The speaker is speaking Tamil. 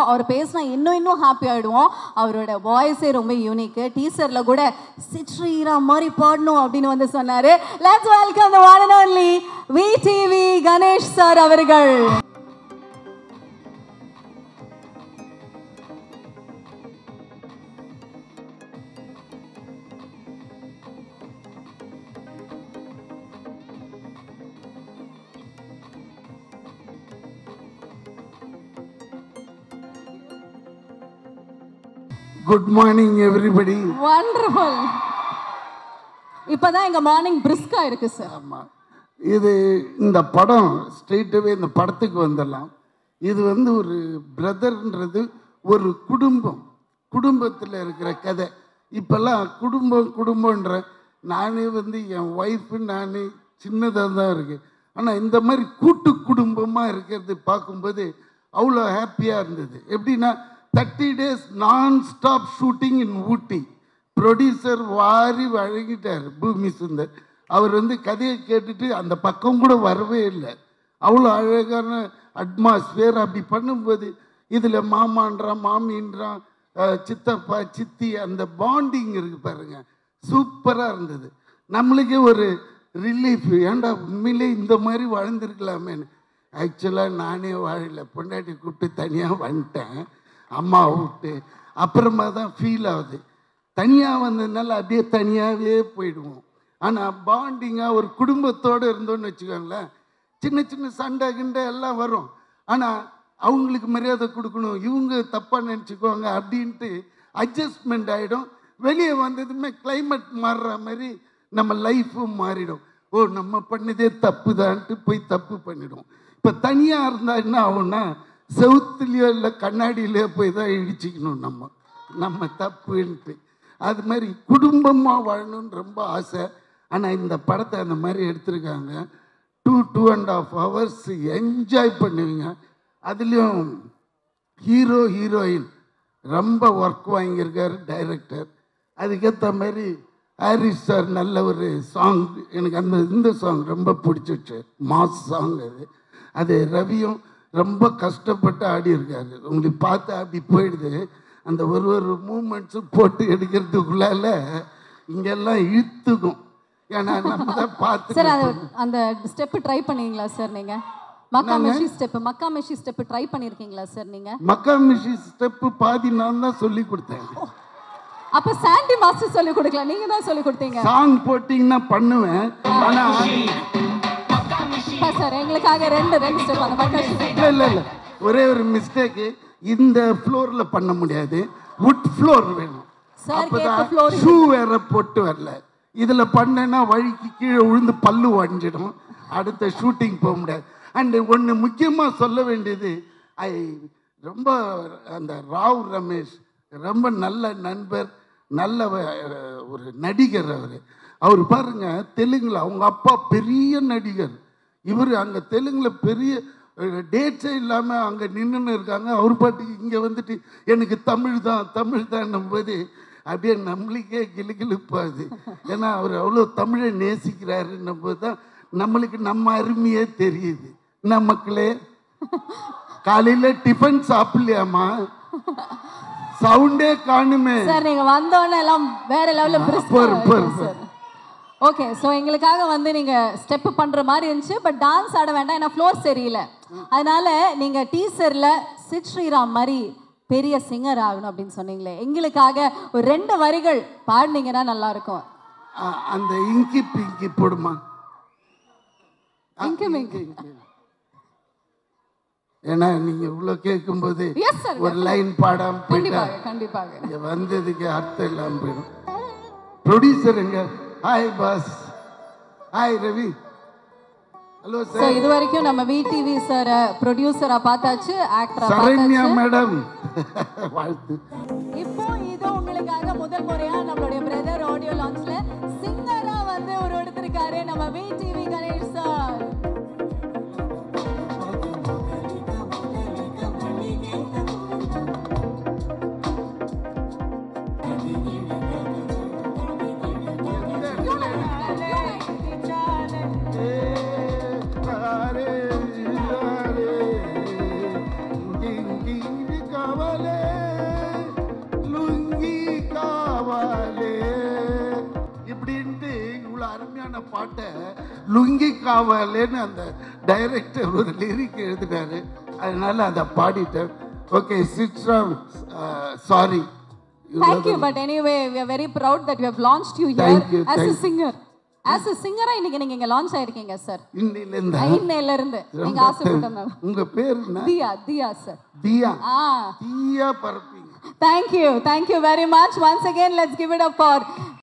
அவர் பேசினா இன்னும் இன்னும் ஹாப்பி ஆயிடுவோம் அவரோட வாய்ஸே ரொம்ப யூனிக்கு டீசர்ல கூட சித்ரீரா மாதிரி பாடணும் அப்படின்னு வந்து சொன்னாரு let's welcome the one and only V TV Ganesh sir அவர்கள் குட் மார்னிங் எவ்ரிபடி வண்டர்ஃபுல் இப்பதான் எங்க மார்னிங் பிரிஸ்கா இருக்கு சார் ஆமாம் இது இந்த படம் ஸ்ட்ரெயிட்டாகவே இந்த படத்துக்கு வந்துடலாம் இது வந்து ஒரு பிரதர்ன்றது ஒரு குடும்பம் குடும்பத்தில் இருக்கிற கதை இப்போல்லாம் குடும்பம் குடும்பன்ற நானே வந்து என் ஒய்ஃபு நான் சின்னதாக தான் இருக்கு ஆனால் இந்த மாதிரி கூட்டு குடும்பமாக இருக்கிறது பார்க்கும்போது அவ்வளோ ஹாப்பியாக இருந்தது எப்படின்னா thirty days nonstop shooting in Ooty producer வாரி வழங்கிட்டார் பூமி சுந்தர் அவர் வந்து கதையை கேட்டுட்டு அந்த பக்கம் கூட வரவே இல்லை அவ்வளோ அழகான அட்மாஸ்பியர் அப்படி பண்ணும்போது இதில் மாமான்றான் மாமின்றான் அஹ், சித்தப்பா சித்தி அந்த பாண்டிங் இருக்கு பாருங்க சூப்பராக இருந்தது நம்மளுக்கே ஒரு ரிலீஃப் ஏன்டா உண்மையிலே இந்த மாதிரி வாழ்ந்துருக்கலாமேன்னு ஆக்சுவலாக நானே வாழல பொண்டாட்டி கூப்பிட்டு தனியாக வந்துட்டேன் அம்மா விட்டு அப்புறமா தான் ஃபீல் ஆகுது தனியாக வந்ததுனால அப்படியே தனியாகவே போயிடுவோம் ஆனால் பாண்டிங்காக ஒரு குடும்பத்தோடு இருந்தோம்னு வச்சுக்கோங்களேன் சின்ன சின்ன சண்டை கிண்டை எல்லாம் வரும் ஆனால் அவங்களுக்கு மரியாதை கொடுக்கணும் இவங்க தப்பாக நினச்சிக்குவாங்க அப்படின்ட்டு அட்ஜஸ்ட்மெண்ட் ஆகிடும் வெளியே வந்ததுமே climate மாறுற மாதிரி நம்ம லைஃப்பும் மாறிடும் ஓ நம்ம பண்ணதே தப்பு தான்ட்டு போய் தப்பு பண்ணிடும் இப்போ தனியாக இருந்தால் என்ன ஆகும்னா செவுத்துலேயோ இல்லை கண்ணாடியிலையோ போய் தான் இடிச்சிக்கணும் நம்ம நம்ம தப்புன்ட்டு அது மாதிரி குடும்பமாக வாழணும்னு ரொம்ப ஆசை ஆனால் இந்த படத்தை அந்த மாதிரி எடுத்திருக்காங்க two two and half hours enjoy பண்ணுவீங்க அதுலேயும் ஹீரோ ஹீரோயின் ரொம்ப ஒர்க் வாங்கியிருக்காரு டைரக்டர் அதுக்கேற்ற மாதிரி ஹாரிஸ் சார் நல்ல ஒரு சாங் எனக்கு அந்த இந்த சாங் ரொம்ப பிடிச்சிச்சு மாஸ் சாங் அது அது ரவியும் ரொம்ப கஷ்டப்பட்டு ஆடி இருக்காரு உங்களுக்கு பார்த்து அப்படி போயிடுது அந்த ஒரு ஒரு மூமெண்ட்ஸும் போட்டு எடுக்கிறதுக்குள்ளால இங்கெல்லாம் இழுத்துக்கும் ஏன்னா நம்ம தான் பார்த்து சார் அது அந்த ஸ்டெப் ட்ரை பண்ணீங்களா சார் நீங்க மக்கா மெஷி ஸ்டெப் மக்கா மெஷி ஸ்டெப் ட்ரை பண்ணிருக்கீங்களா சார் நீங்க மக்கா மிஷி ஸ்டெப்பு பாதி நான் தான் சொல்லி கொடுத்தேன் அப்ப சாண்டி மாஸ்டர் சொல்லி கொடுக்கல நீங்க தான் சொல்லி கொடுத்தீங்க சாங் போட்டிங்கன்னா பண்ணுவேன் ஆனா சார் எங்களுக்காக ரெண்டு ரெண்டு ஸ்டெப் அந்த மக்கா இல்ல இல்ல இல்ல ஒரே ஒரு மிஸ்டேக்கு இந்த ஃப்ளோர்ல பண்ண முடியாது வுட் ஃப்ளோர் வேணும் சார் கேட்ட floor அப்பதான் ஷூ வேற போட்டு வரல இதுல பண்ணேன்னா வழிக்கு கீழே விழுந்து பல்லு உடஞ்சிடும் அடுத்த ஷூட்டிங் போக முடியாது அண்ட் ஒன்று முக்கியமாக சொல்ல வேண்டியது ஐ ரொம்ப அந்த ராவ் ரமேஷ் ரொம்ப நல்ல நண்பர் நல்ல வ- ஒரு நடிகர் அவர் அவர் பாருங்க தெலுங்குல அவங்க அப்பா பெரிய நடிகர் இவர் அங்கே தெலுங்குல பெரிய டேட்ஸே இல்லாமல் அங்கே நின்றுன்னு இருக்காங்க அவர் பாட்டுக்கு இங்கே வந்துட்டு எனக்கு தமிழ் தான் தமிழ் தான் போது அப்படியே நம்மளுக்கே கிளுகிழுப்பாது ஏன்னா அவர் அவ்வளோ தமிழை நேசிக்கிறாருன்னும் போது தான் நம்மளுக்கு நம்ம அருமையே தெரியுது என்ன மக்களே காலையில் டிஃபன் சாப்பிடலையாம்மா சவுண்டே காணுமே சார் நீங்க வந்தோடனே எல்லாம் வேற லெவல்ல போர், போர், பிரிஸ்கா சார் ஓகே ஸோ எங்களுக்காக வந்து நீங்க ஸ்டெப் பண்ற மாதிரி இருந்துச்சு பட் டான்ஸ் ஆட வேண்டாம் ஏன்னா ஃப்ளோர் சரியில்லை அதனால நீங்க டீசர்ல சித் ஸ்ரீராம் மாதிரி பெரிய சிங்கர் ஆகணும் அப்படின்னு சொன்னீங்களே எங்களுக்காக ஒரு ரெண்டு வரிகள் பாடினீங்கன்னா நல்லா இருக்கும் அ- அந்த இங்கி பிங்கி போடுமா இங்கு மிங்கு. ஏன்னா நீங்க இவ்வளவு கேட்கும்போது Yes, sir, ஒரு லைன் பாடாம போயிட்டா கண்டிப்பாக கண்டிப்பாக இங்க வந்ததுக்கு அர்த்தம் இல்லாம போயிடும் ப்ரொடியூசர் எங்க hi boss hi Ravi hello so sir இது வரைக்கும் நம்ம விடிவி சார் ப்ரொடியூசரா பார்த்தாச்சு ஆக்டரா சரண்யா பார்த்தாச்சு மேடம் வாழ்த்து இப்போ இது உங்களுக்காக முதல் முறையா நம்மளுடைய பிரதர் ஆடியோ லான்ச்ல சிங்கரா வந்து ஒரு எடுத்திருக்காரு நம்ம விடிவி கணேஷ் சார் காவல் அருமையான பாட்டை லுங்கி காவலேன்னு அந்த டைரக்டர் ஒரு லிரிக் எழுதினாரு அதனால அதை பாடிட்டேன் ஓகே சிட்ராம் sorry Thank you, but anyway, we are very proud that we have launched you here Thank you, as a thank you. singer. As a singer இன்னைக்கு நீங்க இங்க லான்ச் ஆயிருக்கீங்க சார் இன்னிலேருந்து ஐநேல இருந்து நீங்க ஆசைப்பட்ட உங்க பேர் என்ன தியா தியா சார் தியா ஆ தீயா பரப்பீங்க Thank you. Thank you very much. Once again, let's give it up for